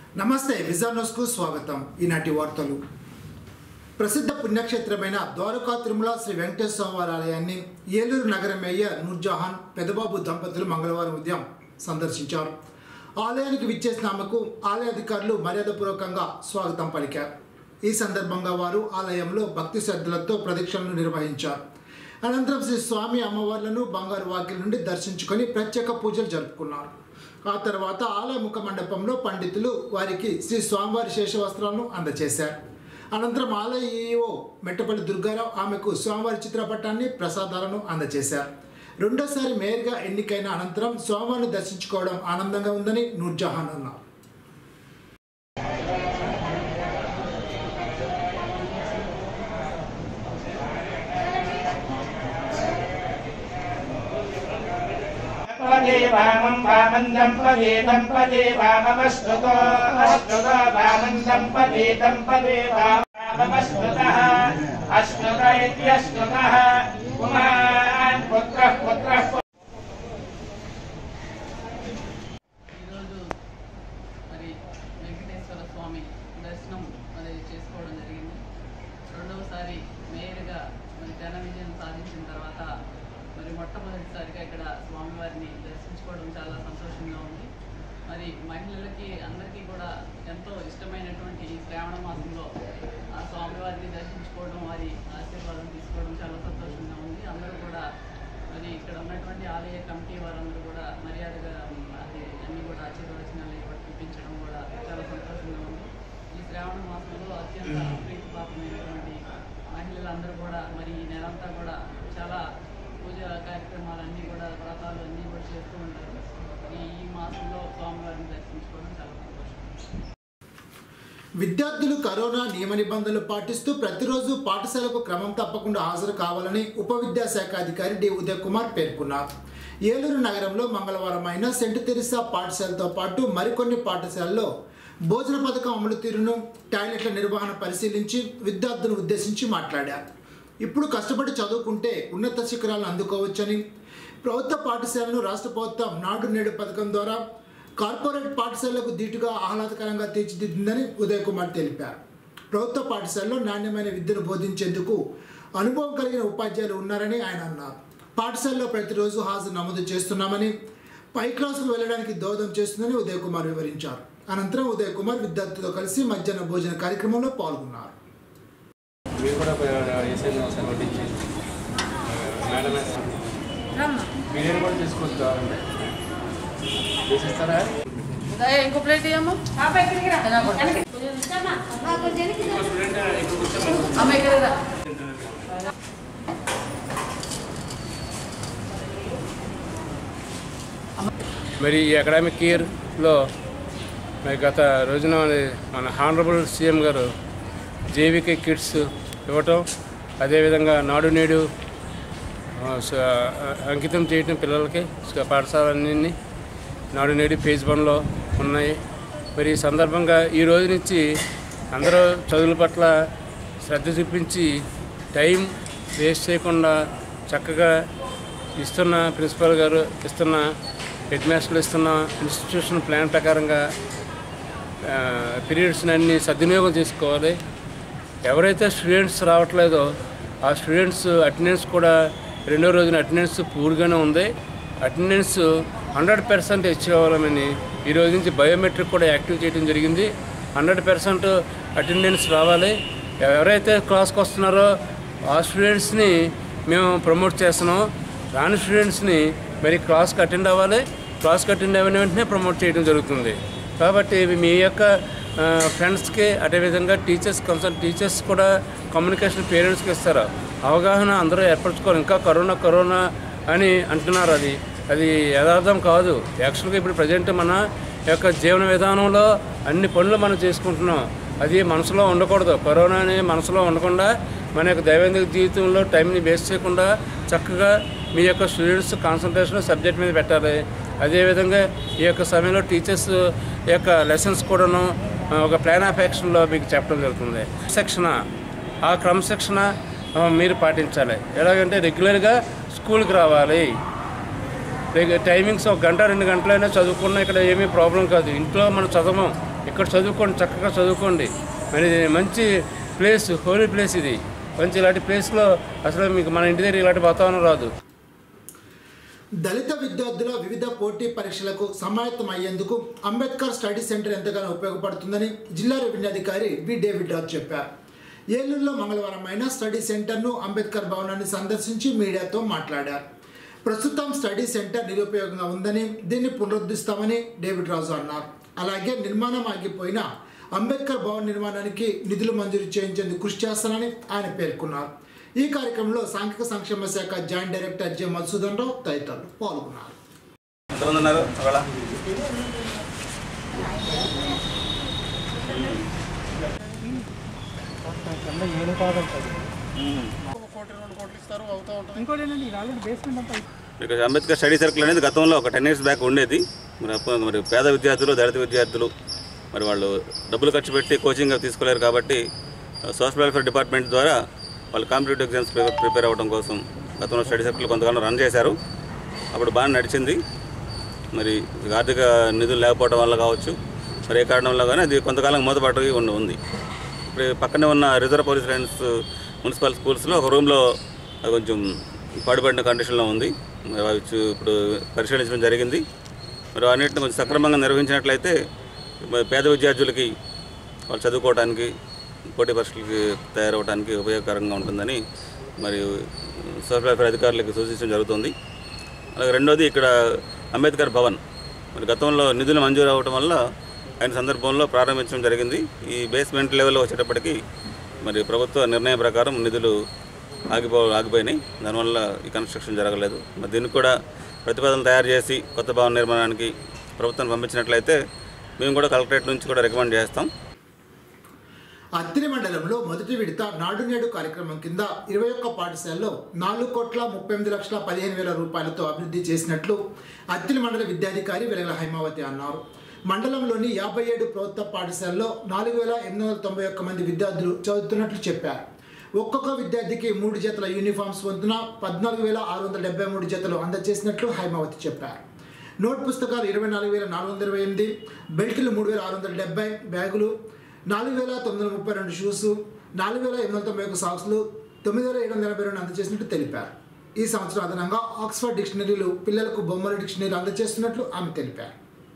నమస్తే విజన్ న్యూస్కు స్వాగతం ఈనాటి వార్తలు ప్రసిద్ధ పుణ్యక్షేత్రమైన ద్వారకా తిరుమల శ్రీ వెంకటేశ్వర స్వామివారి ఆలయాన్ని ఏలూరు నగర మేయర్ నూర్జహాన్ పెదబాబు దంపతులు మంగళవారం ఉదయం సందర్శించారు ఆలయానికి విచ్చేసిన ఆమెకు ఆలయ అధికారులు మర్యాదపూర్వకంగా స్వాగతం పలికారు ఈ సందర్భంగా వారు ఆలయంలో భక్తి శ్రద్ధలతో ప్రదక్షిణలు నిర్వహించారు అనంతరం శ్రీ స్వామి అమ్మవార్లను బంగారు వాకిల నుండి దర్శించుకొని ప్రత్యేక పూజలు జరుపుకున్నారు ఆ తర్వాత ఆలయ ముఖ మండపంలో పండితులు వారికి శ్రీ స్వామివారి శేషవస్త్రాలను అందజేశారు అనంతరం ఆలయ ఈఓ మెట్టపల్లి దుర్గారావు ఆమెకు స్వామివారి చిత్రపటాన్ని ప్రసాదాలను అందజేశారు రెండోసారి మేయర్గా ఎన్నికైన అనంతరం స్వామివారిని దర్శించుకోవడం ఆనందంగా ఉందని నూర్జహాన్ అన్నారు దంపదే వామం వామం దంపదే దంపదే వామమశ్రుతో అశ్రుతో వామం దంపదే దంపదే వామమశ్రుతః అశ్రుత ఇత్యశ్రుతః పుమాన్ పుత్రః పుత్రః ఈరోజు మరి వెంకటేశ్వర స్వామి దర్శనం అనేది చేసుకోవడం జరిగింది రెండవసారి మేయర్గా మరి ఘన విజయం సాధించిన తర్వాత మరి మొట్టమొదటిసారిగా ఇక్కడ స్వామివారిని దర్శించుకోవడం చాలా సంతోషంగా ఉంది మరి మహిళలకి అందరికీ కూడా ఎంతో ఇష్టమైనటువంటి ఈ శ్రావణ మాసంలో ఆ స్వామివారిని దర్శించుకోవడం వారి ఆశీర్వాదం తీసుకోవడం చాలా సంతోషంగా ఉంది అందరూ కూడా మరి ఇక్కడ ఉన్నటువంటి ఆలయ కమిటీ వారందరూ కూడా మర్యాదగా ఉమ్, అది అన్ని కూడా ఆశీర్వచనాలు ఇవ్వడం చూపించడం కూడా చాలా సంతోషంగా ఉంది ఈ శ్రావణ మాసంలో అత్యంత ప్రీతిపాత్రమైనటువంటి మహిళలందరూ కూడా మరి ఈ నెలంతా కూడా చాలా పూజ కార్యక్రమాలన్నీ కూడా వ్రతాలు అన్నీ కూడా చేస్తూ ఉంటారు ఈ ఈ మాసంలో స్వామివారిని దర్శించుకోవడం చాలా సంతోషం విద్యార్థులు కరోనా నియమ నిబంధనలు పాటిస్తూ ప్రతిరోజు పాఠశాలకు క్రమం తప్పకుండా హాజరు కావాలని ఉప విద్యాశాఖ అధికారి డి ఉదయ్ కుమార్ పేర్కొన్నారు ఏలూరు నగరంలో మంగళవారం అయిన సెంట్ తెరిసా పాఠశాలతో పాటు మరికొన్ని పాఠశాలల్లో భోజన పథకం అమలు తీరును టాయిలెట్ల నిర్వహణ పరిశీలించి విద్యార్థులను ఉద్దేశించి మాట్లాడారు ఇప్పుడు కష్టపడి చదువుకుంటే ఉన్నత శిఖరాలను అందుకోవచ్చని ప్రభుత్వ పాఠశాలను రాష్ట్ర ప్రభుత్వం నాడు నేడు పథకం ద్వారా కార్పొరేట్ పాఠశాలకు ధీటుగా ఆహ్లాదకరంగా తీర్చిదిద్దిందని ఉదయ్ కుమార్ తెలిపారు ప్రభుత్వ పాఠశాలలో నాణ్యమైన విద్యను బోధించేందుకు అనుభవం కలిగిన ఉపాధ్యాయులు ఉన్నారని ఆయన అన్నారు పాఠశాలలో ప్రతిరోజు హాజరు నమోదు చేస్తున్నామని పై క్లాసుకు వెళ్ళడానికి దోహదం చేస్తుందని ఉదయ్ కుమార్ వివరించారు అనంతరం ఉదయ్ కుమార్ విద్యార్థులతో కలిసి మధ్యాహ్న భోజన కార్యక్రమంలో పాల్గొన్నారు మీరు కూడా ఏసైనా ఒకసారి వడ్డించి మేడం బిర్యానీ కూడా తీసుకోవచ్చు కావాలంటే చేసిస్తారా ఇంకో ప్లేట్ ఇవ్వమ్మా అమ్మ ఇక్కడ రా. మరి ఈ అకాడమిక్ ఇయర్లో మరి గత రోజున మరి మన honourable CM garu JVK kits ఇవ్వటం అదేవిధంగా నాడు నేడు ఆ, స- అంకితం చేయటం పిల్లలకి స- పాఠశాలన్నీ నాడు నేడు ఫేజ్ వన్లో ఉన్నాయి మరి ఈ సందర్భంగా ఈ రోజు నుంచి అందరూ చదువుల పట్ల శ్రద్ధ చూపించి టైం వేస్ట్ చేయకుండా చక్కగా ఇస్తున్న ప్రిన్సిపల్ గారు ఇస్తున్న హెడ్ మాస్టర్లు ఇస్తున్న ఇన్స్టిట్యూషన్ ప్లాన్ ప్రకారంగా పీరియడ్స్ని అన్ని సద్వినియోగం చేసుకోవాలి ఎవరైతే స్టూడెంట్స్ రావట్లేదో ఆ స్టూడెంట్స్ అటెండెన్స్ కూడా రెండో రోజున అటెండెన్స్ పూర్గానే ఉంది అటెండెన్స్ హండ్రెడ్ పర్సెంట్ ఇచ్చేవాళ్ళమని ఈ రోజు నుంచి బయోమెట్రిక్ కూడా యాక్టివ్ చేయడం జరిగింది హండ్రెడ్ పర్సెంట్ అటెండెన్స్ రావాలి ఎవరైతే క్లాస్కి వస్తున్నారో ఆ స్టూడెంట్స్ని మేము ప్రమోట్ చేస్తున్నాం రాని స్టూడెంట్స్ని మరి క్లాస్కి అటెండ్ అవ్వాలి క్లాస్కి అటెండ్ అయిన వెంటనే ప్రమోట్ చేయడం జరుగుతుంది కాబట్టి మీ యొక్క ఆ, ఫ్రెండ్స్కి అదేవిధంగా టీచర్స్ కన్సర్న్ టీచర్స్ కూడా కమ్యూనికేషన్ పేరెంట్స్కి ఇస్తారు అవగాహన అందరూ ఏర్పరచుకోవాలి ఇంకా కరోనా కరోనా అని అంటున్నారు అది అది యథార్థం కాదు యాక్చువల్గా ఇప్పుడు ప్రజెంట్ మన యొక్క జీవన విధానంలో అన్ని పనులు మనం చేసుకుంటున్నాం అది మనసులో ఉండకూడదు కరోనా అని మనసులో ఉండకుండా మన యొక్క దైనందిక జీవితంలో టైంని వేస్ట్ చేయకుండా చక్కగా మీ యొక్క స్టూడెంట్స్ కాన్సన్ట్రేషన్ సబ్జెక్ట్ మీద పెట్టాలి అదేవిధంగా ఈ యొక్క సమయంలో టీచర్స్ యొక్క లెసన్స్ కూడాను ఆ, ఒక ప్లాన్ ఆఫ్ యాక్షన్లో మీకు చెప్పడం జరుగుతుంది శిక్షణ ఆ క్రమశిక్షణ ఆ, మీరు పాటించాలి ఎలాగంటే రెగ్యులర్గా స్కూల్కి రావాలి రెగ్- టైమింగ్స్ ఒక గంట రెండు గంటలైనా చదువుకున్నా ఇక్కడ ఏమీ ప్రాబ్లం కాదు ఇంట్లో మనం చదవం ఇక్కడ చదువుకోండి చక్కగా చదువుకోండి మరి ఇది మంచి ప్లేస్ హోలీ ప్లేస్ ఇది మంచి ఇలాంటి ప్లేస్లో అసలు మీకు మన ఇంటి దగ్గర ఇలాంటి వాతావరణం రాదు దళిత విద్యార్థుల వివిధ పోటీ పరీక్షలకు సమాయత్తం అయ్యేందుకు అంబేద్కర్ స్టడీ సెంటర్ ఎంతగానో ఉపయోగపడుతుందని జిల్లా రెవెన్యూ అధికారి వి డేవిడ్ రాజ్ చెప్పారు ఏలూరులో మంగళవారం అయిన స్టడీ సెంటర్ను అంబేద్కర్ భవనాన్ని సందర్శించి మీడియాతో మాట్లాడారు ప్రస్తుతం స్టడీ సెంటర్ నిరుపయోగంగా ఉందని దీన్ని పునరుద్ధరిస్తామని డేవిడ్ రాజు అన్నారు అలాగే నిర్మాణం ఆగిపోయిన అంబేద్కర్ భవన్ నిర్మాణానికి నిధులు మంజూరు చేయించేందుకు కృషి చేస్తానని ఆయన పేర్కొన్నారు ఈ కార్యక్రమంలో సాంఘిక సంక్షేమ శాఖ joint director J Madhusudan Rao తదితరులు పాల్గొన్నారు ఎంతమంది ఉన్నారు అక్కడ మీకు అంబేద్కర్ స్టడీ సర్కిల్ అనేది గతంలో ఒక టెన్ ఇయర్స్ బ్యాక్ ఉండేది మరి అప్పుడు మరి పేద విద్యార్థులు దళిత విద్యార్థులు మరి వాళ్ళు డబ్బులు ఖర్చు పెట్టి కోచింగ్ అవి తీసుకోలేరు కాబట్టి సోషల్ వెల్ఫేర్ డిపార్ట్మెంట్ ద్వారా వాళ్ళు కాంపిటేటివ్ ఎగ్జామ్స్ ప్రిపేర్ ప్రిపేర్ అవ్వడం కోసం గతంలో స్టడీ సర్కిల్ కొంతకాలం రన్ చేశారు అప్పుడు బాగా నడిచింది మరి ఆర్థిక నిధులు లేకపోవడం వల్ల కావచ్చు మరి ఏ కారణం వల్ల కానీ అది కొంతకాలం మూతపడి ఉండి ఉంది ఇప్పుడు పక్కనే ఉన్న రిజర్వ్ పోలీస్ లైన్స్ మున్సిపల్ స్కూల్స్లో ఒక రూమ్లో అది కొంచెం పాడుపడిన కండిషన్లో ఉంది మరి అవి చూ- ఇప్పుడు పరిశీలించడం జరిగింది మరి అన్నింటిని కొంచెం సక్రమంగా నిర్వహించినట్లయితే మరి పేద విద్యార్థులకి వాళ్ళు చదువుకోవడానికి పోటీ పరీక్షలకి తయారవడానికి ఉపయోగకరంగా ఉంటుందని మరి సోషల్ వెల్ఫేర్ అధికారులకు సూచించడం జరుగుతుంది అలాగే రెండోది ఇక్కడ అంబేద్కర్ భవన్ మరి గతంలో నిధులు మంజూరు అవ్వటం వల్ల ఆయన సందర్భంలో ప్రారంభించడం జరిగింది ఈ బేస్మెంట్ లెవెల్లో వచ్చేటప్పటికి మరి ప్రభుత్వ నిర్ణయం ప్రకారం నిధులు ఆగిపో ఆగిపోయినాయి దానివల్ల ఈ కన్స్ట్రక్షన్ జరగలేదు మరి దీనికి కూడా ప్రతిపాదనలు తయారు చేసి కొత్త భవన నిర్మాణానికి ప్రభుత్వం పంపించినట్లయితే మేము కూడా కలెక్టరేట్ నుంచి కూడా రికమెండ్ చేస్తాం అత్తిలి మండలంలో మొదటి విడత నాడు నేడు కార్యక్రమం కింద ఇరవై ఒక్క పాఠశాలలో నాలుగు కోట్ల ముప్పై ఎనిమిది లక్షల పదిహేను వేల రూపాయలతో అభివృద్ధి చేసినట్లు అత్తిలి మండల విద్యాధికారి వెలగల హైమావతి అన్నారు మండలంలోని యాభై ఏడు ప్రభుత్వ పాఠశాలలో నాలుగు వేల ఎనిమిది వందల తొంభై ఒక్క మంది విద్యార్థులు చదువుతున్నట్లు చెప్పారు ఒక్కొక్క విద్యార్థికి మూడు జతల యూనిఫామ్స్ వంతున పద్నాలుగు వేల ఆరు వందల డెబ్బై మూడు జతలు అందజేసినట్లు హైమావతి చెప్పారు నోట్ పుస్తకాలు ఇరవై నాలుగు వేల నాలుగు వందల ఇరవై ఎనిమిది బెల్టులు మూడు వేల ఆరు వందల డెబ్బై బ్యాగులు నాలుగు వేల తొమ్మిది వందల ముప్పై రెండు షూస్ నాలుగు వేల ఎనిమిది వందల తొంభై ఒక సాక్స్లు తొమ్మిది వేల ఏడు వందల ఎనభై రెండు అందజేసినట్టు తెలిపారు ఈ సంవత్సరం అదనంగా ఆక్స్ఫర్డ్ డిక్షనరీలు పిల్లలకు బొమ్మల డిక్షనరీలు అందజేస్తున్నట్లు ఆమె తెలిపారు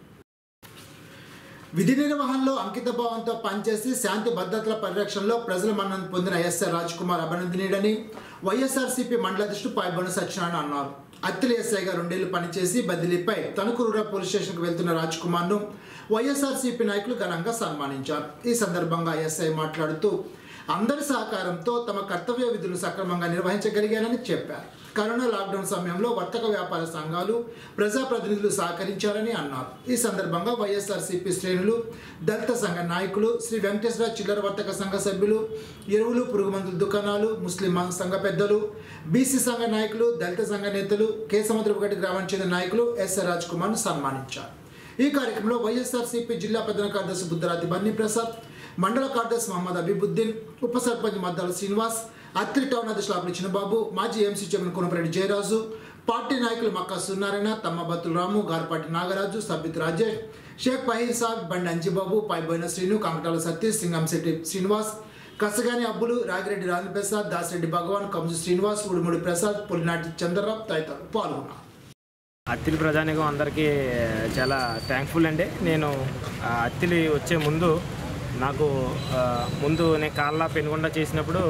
విధి నిర్వహణలో అంకిత భావంతో పనిచేసి శాంతి భద్రతల పరిరక్షణలో ప్రజల మన్నను పొందిన ఎస్ఆర్ రాజ్ కుమార్ అభినందనీయుడని వైఎస్ఆర్సీపీ మండల అధ్యక్షుడు పాయబొన సత్యనారాయణ అన్నారు అత్తిలి ఎస్ఐగా రెండేళ్లు పనిచేసి బదిలీపై తణుకు రూరల్ పోలీస్ స్టేషన్కు వెళ్తున్న రాజ్ కుమార్ను వైఎస్ఆర్సీపీ నాయకులు ఘనంగా సన్మానించారు ఈ సందర్భంగా ఎస్ఐ మాట్లాడుతూ అందరి సహకారంతో తమ కర్తవ్య విధులు సక్రమంగా నిర్వహించగలిగానని చెప్పారు కరోనా లాక్డౌన్ సమయంలో వర్తక వ్యాపార సంఘాలు ప్రజాప్రతినిధులు సహకరించారని అన్నారు ఈ సందర్భంగా వైఎస్ఆర్సీపీ శ్రేణులు దళిత సంఘ నాయకులు శ్రీ వెంకటేశ్వర చిల్లర వర్తక సంఘ సభ్యులు ఎరువులు పురుగు మందుల దుకాణాలు ముస్లిం సంఘ పెద్దలు బీసీ సంఘ నాయకులు దళిత సంఘ నేతలు కేసముద్రపుగడ్డి గ్రామానికి చెందిన నాయకులు ఎస్ఆర్ రాజ్ కుమార్ను సన్మానించారు ఈ కార్యక్రమంలో వైఎస్ఆర్సీపీ జిల్లా ప్రధాన కార్యదర్శి బుద్ధరాతి బన్నీ ప్రసాద్ మండల కార్యదర్శి మహమ్మద్ అబీబుద్దీన్ ఉప సర్పంచ్ మద్దాల శ్రీనివాస్ అత్రి టౌన్ అధ్యక్షులు అప్పుడు చిన్నబాబు మాజీ MC chairman Konapareddy Jayaraju party నాయకులు మక్కా సున్నారాయణ తమ్మబత్తుల రాము గారపాటి నాగరాజు సబ్బిత్ రాజేష్ షేక్ పహీర్ సాబ్ బండి అంజిబాబు పైబోయిన శ్రీను కంకటాల సతీష్ సింగంశెట్టి శ్రీనివాస్ కసగాని అబ్బులు రాగిరెడ్డి రాజేంద్ర ప్రసాద్ దాసిరెడ్డి భగవాన్ కంజు శ్రీనివాస్ ఉడుముడి ప్రసాద్ పులినాటి చంద్రరావు తదితరులు పాల్గొన్నారు అత్తిలి ప్రజానికం అందరికీ చాలా థ్యాంక్ఫుల్ అండి నేను ఆ, అత్తిలి వచ్చే ముందు నాకు ఆ, ముందు నేను కాళ్ళ పెనుగొండ చేసినప్పుడు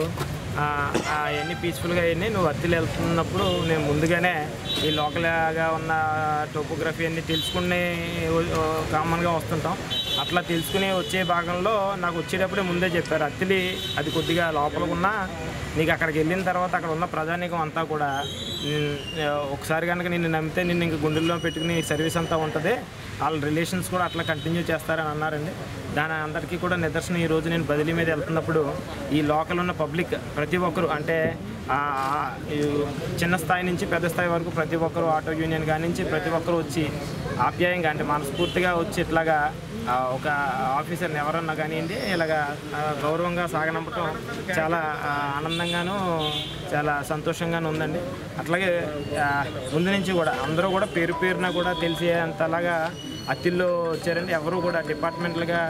అవన్నీ పీస్ఫుల్గా అయ్యి నువ్వు అత్తిలి వెళ్తున్నప్పుడు నేను ముందుగానే ఈ లోకల్గా ఉన్న టోపోగ్రఫీ అన్ని తెలుసుకుని కామన్గా వస్తుంటాం అట్లా తెలుసుకుని వచ్చే భాగంలో నాకు వచ్చేటప్పుడే ముందే చెప్పారు అత్తిలి అది కొద్దిగా లోపలికి ఉన్నా నీకు అక్కడికి వెళ్ళిన తర్వాత అక్కడ ఉన్న ప్రజానీకం అంతా కూడా ఉమ్, ఒకసారి కనుక నిన్ను నమ్మితే నిన్ను ఇంక గుండెల్లో పెట్టుకుని సర్వీస్ అంతా ఉంటుంది వాళ్ళ రిలేషన్స్ కూడా అట్లా కంటిన్యూ చేస్తారని అన్నారండి దాని అందరికీ కూడా నిదర్శనం ఈ రోజు నేను బదిలీ మీద వెళ్తున్నప్పుడు ఈ లోకల్ ఉన్న పబ్లిక్ ప్రతి ఒక్కరు అంటే ఆ, ఆ, ఈ చిన్న స్థాయి నుంచి పెద్ద స్థాయి వరకు ప్రతి ఒక్కరు ఆటో యూనియన్ కాడి నుంచి ప్రతి ఒక్కరు వచ్చి ఆప్యాయంగా అంటే మనస్ఫూర్తిగా వచ్చి ఇట్లాగా ఆ, ఒక ఆఫీసర్ని ఎవరన్నా కానివ్వండి ఇలాగా ఆ, గౌరవంగా సాగనంపటం చాలా ఆ, ఆనందంగాను చాలా సంతోషంగాను ఉందండి అట్లాగే ఆ, ముందు నుంచి కూడా అందరూ కూడా పేరు పేరున కూడా తెలిసే అంతలాగా అత్తిల్లో వచ్చారండి ఎవరు కూడా డిపార్ట్మెంట్లుగా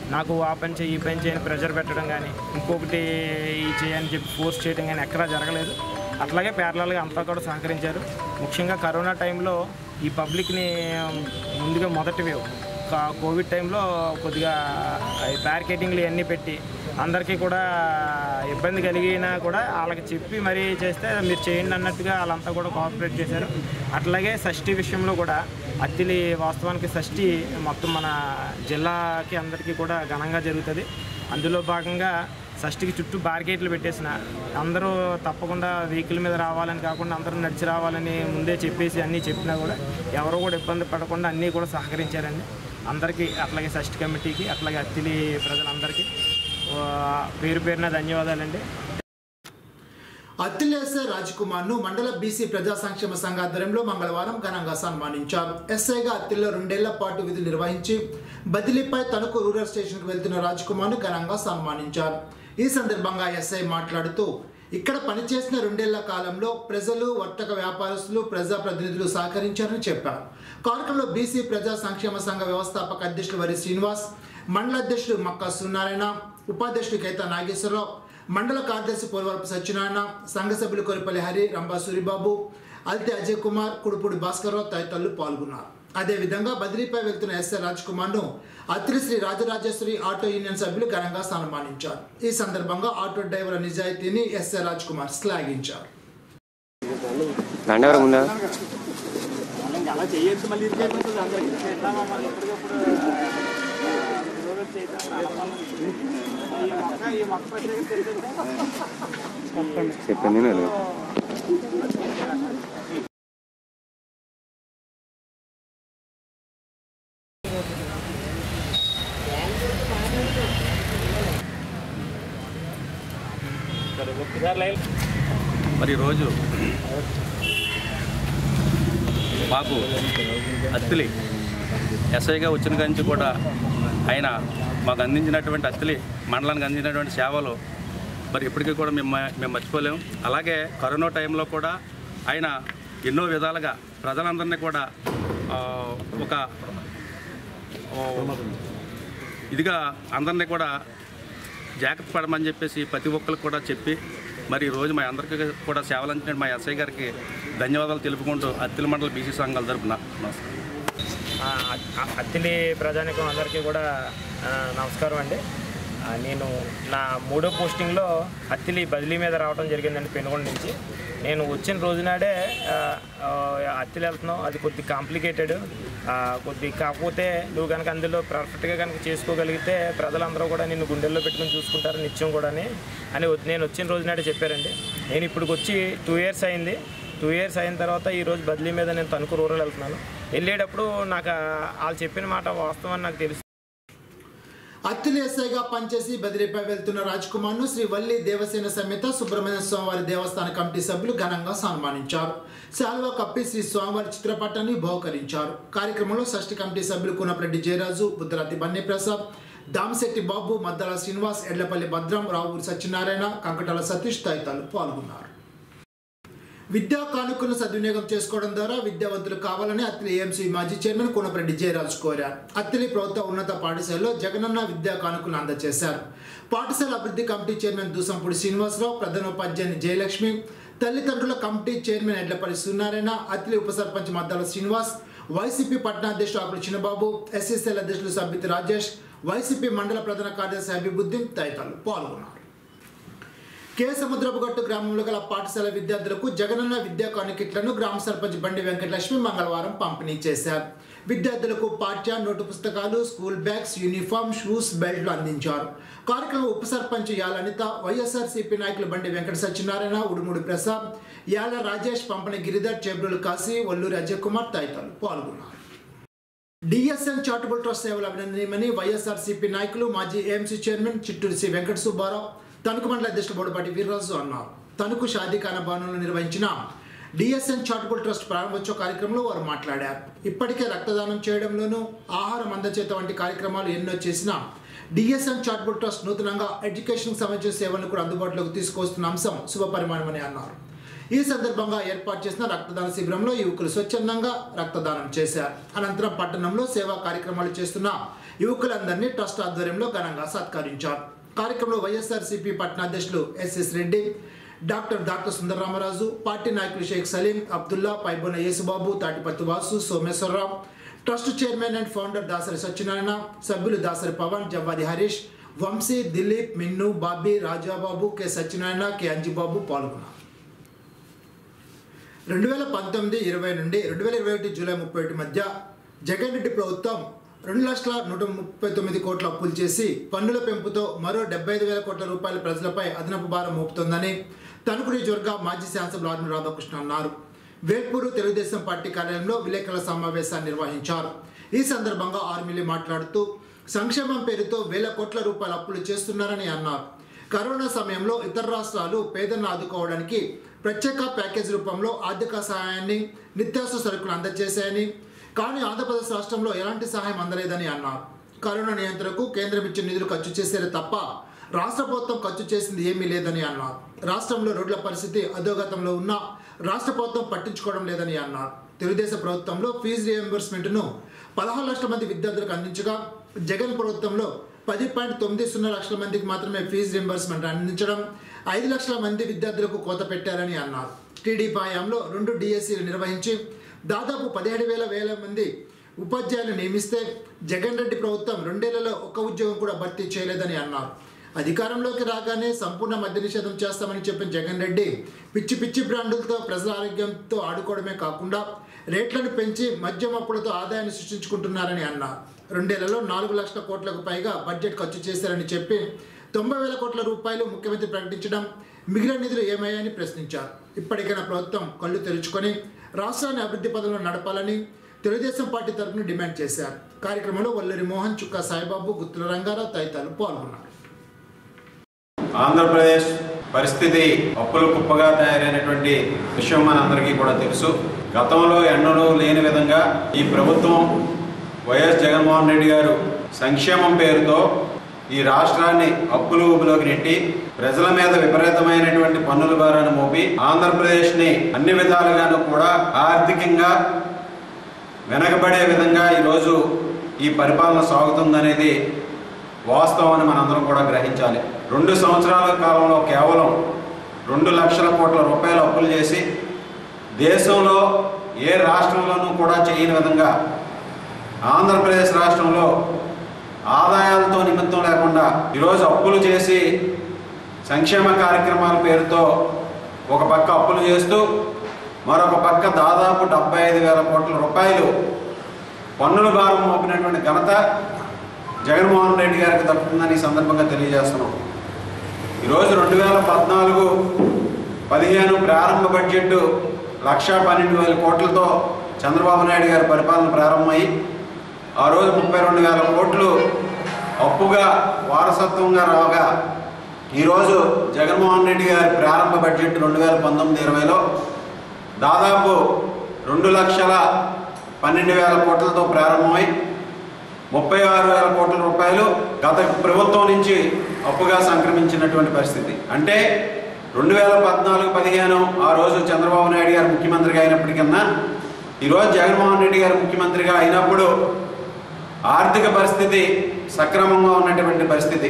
నాకు ఆ పని చేయి ఈ పని చేయని ప్రెషర్ పెట్టడం కానీ ఇంకొకటి ఈ చేయని చెప్పి ఫోర్స్ చేయడం కానీ ఎక్కడా జరగలేదు అట్లాగే ప్యారలల్గా అంతా కూడా సహకరించారు ముఖ్యంగా కరోనా టైంలో ఈ పబ్లిక్ని ముందుగా మొదటి వేవ్ కా- కోవిడ్ టైంలో కొద్దిగా ఈ బ్యారికేటింగ్లు ఇవన్నీ పెట్టి అందరికీ కూడా ఇబ్బంది కలిగినా కూడా వాళ్ళకి చెప్పి మరీ చేస్తే మీరు చేయండి అన్నట్టుగా వాళ్ళంతా కూడా కోఆపరేట్ చేశారు అట్లాగే షష్ఠి విషయంలో కూడా అత్తిలి వాస్తవానికి షష్ఠి మొత్తం మన జిల్లాకి అందరికీ కూడా ఘనంగా జరుగుతుంది అందులో భాగంగా షష్ఠికి చుట్టూ బార్గేట్లు పెట్టేసిన అందరూ తప్పకుండా వెహికల్ మీద రావాలని కాకుండా అందరూ నడిచి రావాలని ముందే చెప్పేసి అన్నీ చెప్పినా కూడా ఎవరు కూడా ఇబ్బంది పడకుండా అన్నీ కూడా సహకరించారండి అందరికీ అట్లాగే షష్ఠి కమిటీకి అట్లాగే అత్తిలి ప్రజలందరికీ ఆ, పేరు పేరున ధన్యవాదాలండి అత్తిలేసే రాజ్ కుమార్ ను మండల బీసీ ప్రజా సంక్షేమ సంఘ ఆధ్వర్యంలో మంగళవారం ఘనంగా సన్మానించారు ఎస్ఐగా అత్తిల్లో రెండేళ్ల పాటు విధులు నిర్వహించి బదిలీపై తణుకు రూరల్ స్టేషన్కు వెళ్తున్న రాజ్ కుమార్ ను ఘనంగా సన్మానించారు ఈ సందర్భంగా ఎస్ఐ మాట్లాడుతూ ఇక్కడ పనిచేసిన రెండేళ్ల కాలంలో ప్రజలు వర్తక వ్యాపారస్తులు ప్రజాప్రతినిధులు సహకరించారని చెప్పారు కార్యక్రమంలో బీసీ ప్రజా సంక్షేమ సంఘ వ్యవస్థాపక అధ్యక్షులు వరి శ్రీనివాస్ మండల అధ్యక్షుడు మక్కా సున్నారాయణ ఉపాధ్యక్షుడు కైతా నాగేశ్వరరావు మండల కార్యదర్శి పోలవరపు సత్యనారాయణ సంఘ సభ్యులు కొరిపల్లి హరి రంభా సూరిబాబు అల్తి అజయ్ కుమార్ కుడుపూడి భాస్కర్రావు తదితరులు పాల్గొన్నారు అదేవిధంగా బదిలీపై వెళ్తున్న ఎస్ఆర్ రాజ్ కుమార్ ను అత్రి శ్రీ రాజరాజేశ్వరి ఆటో యూనియన్ సభ్యులు ఘనంగా సన్మానించారు ఈ సందర్భంగా ఆటో డ్రైవర్ నిజాయితీని ఎస్ఆర్ రాజ్ కుమార్ శ్లాఘించారు దండవరం ఉందా చెప్పండి నేను మరి ఈరోజు మాకు అత్తిలి ఎస్ఐగా వచ్చిన కాడి నుంచి కూడా ఆయన మాకు అందించినటువంటి అత్తిలి మండలానికి అందించినటువంటి సేవలు మరి ఇప్పటికీ కూడా మేము మ- మేము మర్చిపోలేము అలాగే కరోనా టైంలో కూడా ఆయన ఎన్నో విధాలుగా ప్రజలందరినీ కూడా ఆ, ఒక ఆ, ఇదిగా అందరినీ కూడా జాగ్రత్త పడమని చెప్పేసి ప్రతి ఒక్కరికి కూడా చెప్పి మరి ఈ రోజు మా అందరికీ కూడా సేవలు అందించిన మా ఎస్ఐ గారికి ధన్యవాదాలు తెలుపుకుంటూ అత్తిల మండల బీసీ సంఘాల తరపున నమస్కారం ఆ, అ- అత్తిలి ప్రజానికం అందరికీ కూడా ఆ, నమస్కారం అండి ఆ, నేను నా మూడో పోస్టింగ్లో అత్తిలి బదిలీ మీద రావడం జరిగిందండి పెనుగొండ నుంచి నేను వచ్చిన రోజునాడే ఆ, ఆ, అత్తిలి వెళ్తున్నాం అది కొద్ది కాంప్లికేటెడ్ కొద్ది కాకపోతే నువ్వు కనుక అందులో పర్ఫెక్ట్గా కనుక చేసుకోగలిగితే ప్రజలందరూ కూడా నిన్ను గుండెల్లో పెట్టుకుని చూసుకుంటారు నిత్యం కూడా అని వద్- నేను వచ్చిన రోజునాడే చెప్పారండి నేను ఇప్పుడు వచ్చి టూ ఇయర్స్ అయింది టూ ఇయర్స్ అయిన తర్వాత ఈ రోజు బదిలీ మీద నేను తణుకు రూరల్ వెళ్తున్నాను వెళ్ళేటప్పుడు నాకు ఆ- వాళ్ళు చెప్పిన మాట వాస్తవం అని నాకు తెలుసు అత్తిలి ఎస్ఐగా పనిచేసి బదిలీపై వెళ్తున్న రాజ్ కుమార్ ను శ్రీ వల్లి దేవసేన సమేత సుబ్రహ్మణ్య స్వామివారి దేవస్థాన కమిటీ సభ్యులు ఘనంగా సన్మానించారు శాల్వా కప్పి శ్రీ స్వామివారి చిత్రపటాన్ని బహుకరించారు కార్యక్రమంలో షష్ఠి కమిటీ సభ్యులు కూనప్రెడ్డి జయరాజు బుద్ధరాతి బన్నీ ప్రసాద్ దామశెట్టి బాబు మద్దాల శ్రీనివాస్ ఎడ్లపల్లి భద్రం రావూరి సత్యనారాయణ కంకటాల సతీష్ తదితరులు పాల్గొన్నారు విద్యా కానుకలను సద్వినియోగం చేసుకోవడం ద్వారా విద్యావంతులు కావాలని అత్తిలి ఏఎంసీ మాజీ చైర్మన్ కోనపరెడ్డి జయరాజ్ కోరారు అత్తిలి ప్రభుత్వ ఉన్నత పాఠశాలలో జగనన్న విద్యా కానుకలను అందజేశారు పాఠశాల అభివృద్ధి కమిటీ చైర్మన్ దూసంపూడి శ్రీనివాసరావు ప్రధానోపాధ్యాయుని జయలక్ష్మి తల్లిదండ్రుల కమిటీ చైర్మన్ ఎడ్లపల్లి సూర్యనారాయణ అత్తిలి ఉప సర్పంచ్ మద్దాల శ్రీనివాస్ వైసీపీ పట్టణాధ్యక్షుడు ఆకులు చిన్నబాబు ఎస్ఎస్ఎల్ అధ్యక్షులు సబ్బితి రాజేష్ వైసీపీ మండల ప్రధాన కార్యదర్శి అభిబుద్దీన్ తదితరులు పాల్గొన్నారు కే సముద్రపుగట్టు గ్రామంలో గల పాఠశాల విద్యార్థులకు జగనన్న విద్యా కానుకిట్లను గ్రామ సర్పంచ్ బండి వెంకటలక్ష్మి మంగళవారం పంపిణీ చేశారు విద్యార్థులకు పాఠ్య నోటు పుస్తకాలు స్కూల్ బ్యాగ్స్ యూనిఫామ్ షూస్ బెల్ట్లు అందించారు కార్యక్రమం ఉప సర్పంచ్ యాల అనిత వైఎస్ఆర్సీపీ నాయకులు బండి వెంకట సత్యనారాయణ ఉడుముడి ప్రసాద్ యాల రాజేష్ పంపని గిరిధర్ చేబ్రుల్ కాశీ వల్లూరి అజయ్ కుమార్ తదితరులు పాల్గొన్నారు డిఎస్ఎన్ చారిటబుల్ ట్రస్ట్ సేవలు అభినందనీయమని వైఎస్ఆర్సీపీ నాయకులు మాజీ AMC chairman Chitturi C Venkata Subbarao Tanuku మండల అధ్యక్షుడు బోడపాటి వీర్రాజు అన్నారు తణుకు షాదీఖానా భవనంలో నిర్వహించిన డిఎస్ఎన్ చారిటబుల్ ట్రస్ట్ ప్రారంభోత్సవ కార్యక్రమంలో వారు మాట్లాడారు ఇప్పటికే రక్తదానం చేయడంలోనూ ఆహారం అందచేత వంటి కార్యక్రమాలు ఎన్నో చేసినా డిఎస్ఎన్ చారిటబుల్ ట్రస్ట్ నూతనంగా ఎడ్యుకేషన్కి సంబంధించిన సేవలను కూడా అందుబాటులోకి తీసుకొస్తున్న అంశం శుభపరిమాణమని అన్నారు ఈ సందర్భంగా ఏర్పాటు చేసిన రక్తదాన శిబిరంలో యువకులు స్వచ్ఛందంగా రక్తదానం చేశారు అనంతరం పట్టణంలో సేవా కార్యక్రమాలు చేస్తున్న యువకులందరినీ ట్రస్ట్ ఆధ్వర్యంలో ఘనంగా సత్కరించారు కార్యక్రమంలో వైఎస్ఆర్సీపీ పట్టణ అధ్యక్షులు SS Reddy doctor doctor Sundararamaraju party నాయకులు Sheikh Saleem Abdullah Paibona Yesubabu Tatipatti Vasu Someswararao trust chairman and founder Dasari Satyanarayana సభ్యులు దాసరి పవన్ జవ్వాది హరీష్ వంశీ దిలీప్ మిన్ను బాబీ రాజాబాబు కె సత్యనారాయణ కె అంజిబాబు పాల్గొన్నారు రెండు వేల పంతొమ్మిది ఇరవై నుండి రెండు వేల ఇరవై ఒకటి జూలై ముప్పై ఒకటి మధ్య జగన్ రెడ్డి ప్రభుత్వం రెండు లక్షల నూట ముప్పై తొమ్మిది కోట్ల అప్పులు చేసి పన్నుల పెంపుతో మరో డెబ్బై ఐదు వేల కోట్ల రూపాయల ప్రజలపై అదనపు భారం మోపుతోందని తణుకు నియోజకవర్గ మాజీ శాసనసభ్యులు ఆర్మీ రాధాకృష్ణ అన్నారు వేల్పూరు తెలుగుదేశం పార్టీ కార్యాలయంలో విలేకరుల సమావేశాన్ని నిర్వహించారు ఈ సందర్భంగా ఆర్మీలీ మాట్లాడుతూ సంక్షేమం పేరుతో వేల కోట్ల రూపాయల అప్పులు చేస్తున్నారని అన్నారు కరోనా సమయంలో ఇతర రాష్ట్రాలు పేదలను ఆదుకోవడానికి ప్రత్యేక ప్యాకేజ్ రూపంలో ఆర్థిక సహాయాన్ని నిత్యావసర సరుకులు అందజేశాయని కానీ ఆంధ్రప్రదేశ్ రాష్ట్రంలో ఎలాంటి సహాయం అందలేదని అన్నారు కరోనా నియంత్రణకు కేంద్రం ఇచ్చిన నిధులు ఖర్చు చేశారే తప్ప రాష్ట్ర ప్రభుత్వం ఖర్చు చేసింది ఏమీ లేదని అన్నారు రాష్ట్రంలో రోడ్ల పరిస్థితి అధోగతంలో ఉన్నా రాష్ట్ర ప్రభుత్వం పట్టించుకోవడం లేదని అన్నారు తెలుగుదేశం ప్రభుత్వంలో ఫీజు రియంబర్స్మెంట్ను పదహారు లక్షల మంది విద్యార్థులకు అందించగా జగన్ ప్రభుత్వంలో పది పాయింట్ తొమ్మిది సున్నా లక్షల మందికి మాత్రమే ఫీజు రింబర్స్మెంట్ అందించడం ఐదు లక్షల మంది విద్యార్థులకు కోత పెట్టారని అన్నారు టీడీపీ హయాంలో రెండు డిఎస్సీలు నిర్వహించి దాదాపు పదిహేడు వేల వేల మంది ఉపాధ్యాయులు నియమిస్తే జగన్ రెడ్డి ప్రభుత్వం రెండేళ్లలో ఒక్క ఉద్యోగం కూడా భర్తీ చేయలేదని అన్నారు అధికారంలోకి రాగానే సంపూర్ణ మద్య నిషేధం చేస్తామని చెప్పిన జగన్ రెడ్డి పిచ్చి పిచ్చి బ్రాండులతో ప్రజల ఆరోగ్యంతో ఆడుకోవడమే కాకుండా రేట్లను పెంచి మద్యం అప్పులతో ఆదాయాన్ని సృష్టించుకుంటున్నారని అన్నారు రెండేళ్లలో నాలుగు లక్షల కోట్లకు పైగా బడ్జెట్ ఖర్చు చేశారని చెప్పి తొంభై వేల కోట్ల రూపాయలు ముఖ్యమంత్రి ప్రకటించడం మిగిలిన నిధులు ఏమయ్యాయని ప్రశ్నించారు ఇప్పటికైనా ప్రభుత్వం కళ్ళు తెరుచుకొని రాష్ట్రాన్ని అభివృద్ధి పదంలో నడపాలని తెలుగుదేశం పార్టీ తరఫున డిమాండ్ చేశారు కార్యక్రమంలో వల్లరి మోహన్ చుక్కా సాయిబాబు గుత్తుల రంగారావు తదితరులు పాల్గొన్నారు ఆంధ్రప్రదేశ్ పరిస్థితి అప్పులు కుప్పగా తయారైనటువంటి విషయం మనందరికీ కూడా తెలుసు గతంలో ఎన్నడూ లేని విధంగా ఈ ప్రభుత్వం వైఎస్ జగన్మోహన్ రెడ్డి గారు సంక్షేమం పేరుతో ఈ రాష్ట్రాన్ని అప్పులు ఊబిలోకి నెట్టి ప్రజల మీద విపరీతమైనటువంటి పన్నుల భారాన్ని మోపి ఆంధ్రప్రదేశ్ని అన్ని విధాలుగాను కూడా ఆర్థికంగా వెనకబడే విధంగా ఈరోజు ఈ పరిపాలన సాగుతుందనేది వాస్తవం అని మనందరం కూడా గ్రహించాలి రెండు సంవత్సరాల కాలంలో కేవలం రెండు లక్షల కోట్ల రూపాయలు అప్పులు చేసి దేశంలో ఏ రాష్ట్రంలోనూ కూడా చేయని విధంగా ఆంధ్రప్రదేశ్ రాష్ట్రంలో ఆదాయాలతో నిమిత్తం లేకుండా ఈరోజు అప్పులు చేసి సంక్షేమ కార్యక్రమాల పేరుతో ఒక పక్క అప్పులు చేస్తూ మరొక పక్క దాదాపు డెబ్బై ఐదు వేల కోట్ల రూపాయలు పన్నుల భారం మోపినటువంటి ఘనత జగన్మోహన్ రెడ్డి గారికి దక్కుతుందని ఈ సందర్భంగా తెలియజేస్తున్నాం ఈరోజు రెండు వేల పద్నాలుగు పదిహేను ప్రారంభ బడ్జెట్ లక్షా పన్నెండు వేల కోట్లతో చంద్రబాబు నాయుడు గారి పరిపాలన ప్రారంభమై ఆ రోజు ముప్పై రెండు వేల కోట్లు అప్పుగా వారసత్వంగా రాగా ఈరోజు జగన్మోహన్ రెడ్డి గారి ప్రారంభ బడ్జెట్ రెండు వేల పంతొమ్మిది ఇరవైలో దాదాపు రెండు లక్షల పన్నెండు వేల కోట్లతో ప్రారంభమై ముప్పై ఆరు వేల కోట్ల రూపాయలు గత ప్రభుత్వం నుంచి అప్పుగా సంక్రమించినటువంటి పరిస్థితి అంటే రెండు వేల పద్నాలుగు పదిహేను ఆ రోజు చంద్రబాబు నాయుడు గారు ముఖ్యమంత్రిగా అయినప్పటికన్నా ఈరోజు జగన్మోహన్ రెడ్డి గారు ముఖ్యమంత్రిగా అయినప్పుడు ఆర్థిక పరిస్థితి సక్రమంగా ఉన్నటువంటి పరిస్థితి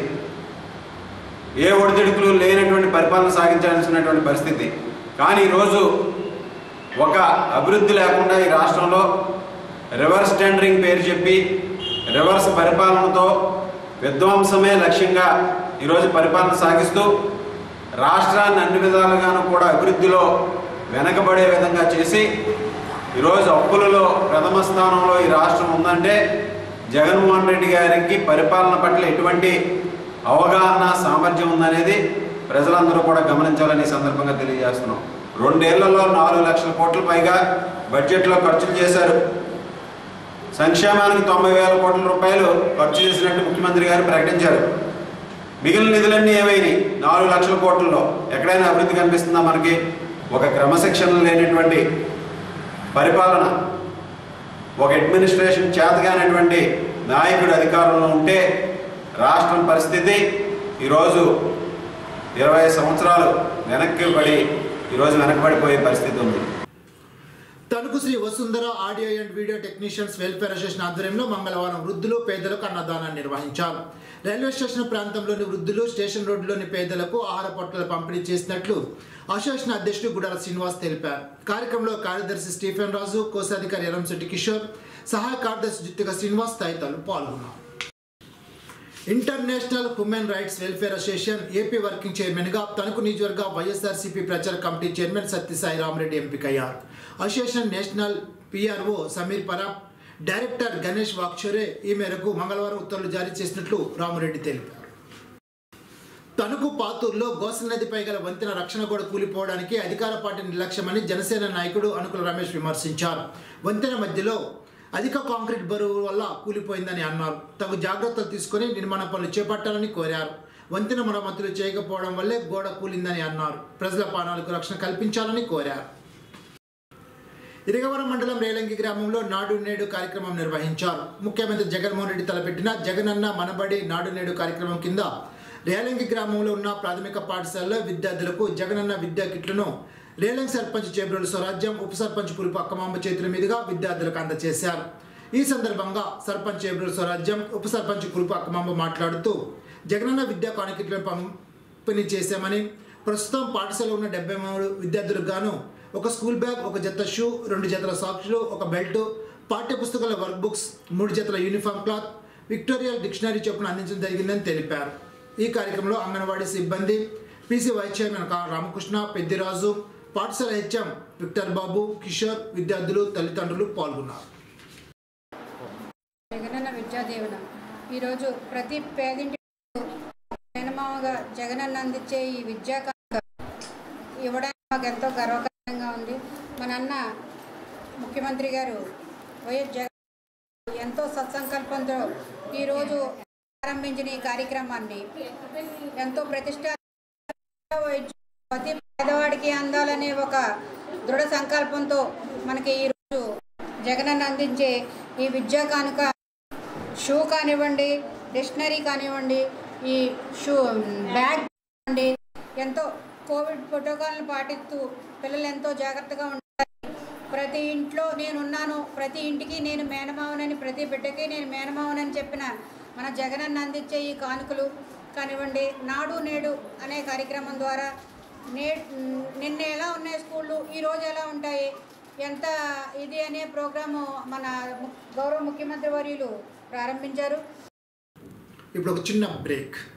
ఏ ఒడిదుడుకులు లేనటువంటి పరిపాలన సాగించాల్సినటువంటి పరిస్థితి కానీ ఈరోజు ఒక అభివృద్ధి లేకుండా ఈ రాష్ట్రంలో రివర్స్ టెండరింగ్ పేరు చెప్పి రివర్స్ పరిపాలనతో విధ్వంసమే లక్ష్యంగా ఈరోజు పరిపాలన సాగిస్తూ రాష్ట్రాన్ని అన్ని విధాలుగాను కూడా అభివృద్ధిలో వెనకబడే విధంగా చేసి ఈరోజు అప్పులలో ప్రథమ స్థానంలో ఈ రాష్ట్రం ఉందంటే జగన్మోహన్ రెడ్డి గారికి పరిపాలన పట్ల ఎటువంటి అవగాహన సామర్థ్యం ఉందనేది ప్రజలందరూ కూడా గమనించాలని ఈ సందర్భంగా తెలియజేస్తున్నాం రెండేళ్లలో నాలుగు లక్షల కోట్ల పైగా బడ్జెట్లో ఖర్చులు చేశారు సంక్షేమానికి తొంభై వేల కోట్ల రూపాయలు ఖర్చు చేసినట్టు ముఖ్యమంత్రి గారు ప్రకటించారు మిగిలిన నిధులన్నీ ఏమైనాయి నాలుగు లక్షల కోట్లలో ఎక్కడైనా అభివృద్ధి కనిపిస్తుందా మనకి ఒక క్రమశిక్షణ లేనటువంటి పరిపాలన ఒక అడ్మినిస్ట్రేషన్ చేతగానటువంటి నాయకుడు అధికారంలో ఉంటే రాష్ట్రం పరిస్థితి ఈరోజు ఇరవై సంవత్సరాలు వెనక్కి పడి ఈరోజు వెనకబడిపోయే పరిస్థితి ఉంది Tanuku Shri Vasundhara audio and video technicians welfare association ఆధ్వర్యంలో మంగళవారం వృద్ధులు పేదలకు అన్నదానాన్ని నిర్వహించారు రైల్వే స్టేషన్ ప్రాంతంలోని వృద్ధులు స్టేషన్ రోడ్డులోని పేదలకు ఆహార పొట్టాలు పంపిణీ చేసినట్లు అసోసియేషన్ అధ్యక్షుడు గుడాల శ్రీనివాస్ తెలిపారు కార్యక్రమంలో కార్యదర్శి స్టీఫెన్ రాజు కోశాధికారి ఎరంశెట్టి కిషోర్ సహాయ కార్యదర్శి జుత్తిక శ్రీనివాస్ తదితరులు పాల్గొన్నారు international human rights welfare association AP working చైర్మన్గా తణుకు నియోజకవర్గ వైఎస్ఆర్సీపీ ప్రచార కమిటీ చైర్మన్ సత్యసాయి రామరెడ్డి ఎంపికయ్యారు association national PRO Sameer Parab director Ganesh Vakshare ఈ మేరకు మంగళవారం ఉత్తర్వులు జారీ చేసినట్లు రామరెడ్డి తెలిపారు తణుకు పాతూరులో గోసల నదిపై గల వంతెన రక్షణ గోడ కూలిపోవడానికి అధికార పార్టీ నిర్లక్ష్యమని జనసేన నాయకుడు అనుకుల రమేష్ విమర్శించారు వంతెన మధ్యలో అధిక కాంక్రీట్ బరువు వల్ల కూలిపోయిందని అన్నారు తగు జాగ్రత్తలు తీసుకొని నిర్మాణ పనులు చేపట్టాలని కోరారు వంతెన మరమ్మతులు చేయకపోవడం వల్లే గోడ కూలిందని అన్నారు ప్రజల ప్రాణాలకు రక్షణ కల్పించాలని కోరారు ఇరగవరం మండలం రేలంగి గ్రామంలో నాడు నేడు కార్యక్రమం నిర్వహించారు ముఖ్యమంత్రి జగన్మోహన్ రెడ్డి తలపెట్టిన జగనన్న మనబడి నాడు నేడు కార్యక్రమం కింద రేలంగి గ్రామంలో ఉన్న ప్రాథమిక పాఠశాలలో విద్యార్థులకు జగనన్న విద్యా కిట్లను రేలంగి సర్పంచ్ చేబ్రోలు స్వరాజ్యం ఉప సర్పంచ్ పులుపు అక్కమాంబ చేతుల మీదుగా విద్యార్థులకు అందజేశారు ఈ సందర్భంగా సర్పంచ్ చేబ్రోలు స్వరాజ్యం ఉప సర్పంచ్ పులుపు అక్కమాంబ మాట్లాడుతూ జగనన్న విద్యా కానుకిట్లను పంపిణీ చేశామని ప్రస్తుతం పాఠశాలలో ఉన్న డెబ్బై మూడు విద్యార్థులకు గాను ఒక స్కూల్ బ్యాగ్ ఒక జత షూ రెండు జతల సాక్స్లు ఒక బెల్ట్ పాఠ్య పుస్తకాల వర్క్ బుక్స్ మూడు జతల యూనిఫామ్ క్లాత్ విక్టోరియల్ డిక్షనరీ చొప్పున అందించడం జరిగిందని తెలిపారు ఈ కార్యక్రమంలో అంగన్వాడీ సిబ్బంది పీసీ వైస్ చైర్మన్ కా రామకృష్ణ పెద్దిరాజు పాఠశాల హెచ్ఎం విక్టర్ బాబు కిషోర్ విద్యార్థులు తల్లిదండ్రులు పాల్గొన్నారు జగనన్న విద్యాదీవెన ఈరోజు ప్రతి పేదింటి మేనమామగా జగనన్న అందించే ఈ విద్యా కానుక ఇవ్వడానికి మాకు ఎంతో గర్వకారణంగా ఉంది మన అన్న ముఖ్యమంత్రి గారు వైఎస్ జగన్ ఎంతో సత్సంకల్పంతో ఈరోజు ప్రారంభించిన ఈ కార్యక్రమాన్ని ఎంతో ప్రతిష్ట ప్రతి పేదవాడికి అందాలనే ఒక దృఢ సంకల్పంతో మనకి ఈరోజు జగనన్న అందించే ఈ విద్యా కానుక షూ కానివ్వండి డిక్షనరీ కానివ్వండి ఈ షూ బ్యాగ్ కానివ్వండి ఎంతో కోవిడ్ ప్రోటోకాల్ని పాటిస్తూ పిల్లలు ఎంతో జాగ్రత్తగా ఉండాలి ప్రతి ఇంట్లో నేనున్నాను ప్రతి ఇంటికి నేను మేనమావనని ప్రతి బిడ్డకి నేను మేనమావనని చెప్పిన మన జగనన్న అందించే ఈ కానుకలు కానివ్వండి నాడు నేడు అనే కార్యక్రమం ద్వారా నే నిన్న ఎలా ఉన్నాయి స్కూళ్ళు ఈరోజు ఎలా ఉంటాయి ఎంత ఇది అనే ప్రోగ్రాము మన ము- గౌరవ ముఖ్యమంత్రి వర్యులు ప్రారంభించారు ఇప్పుడు ఒక చిన్న బ్రేక్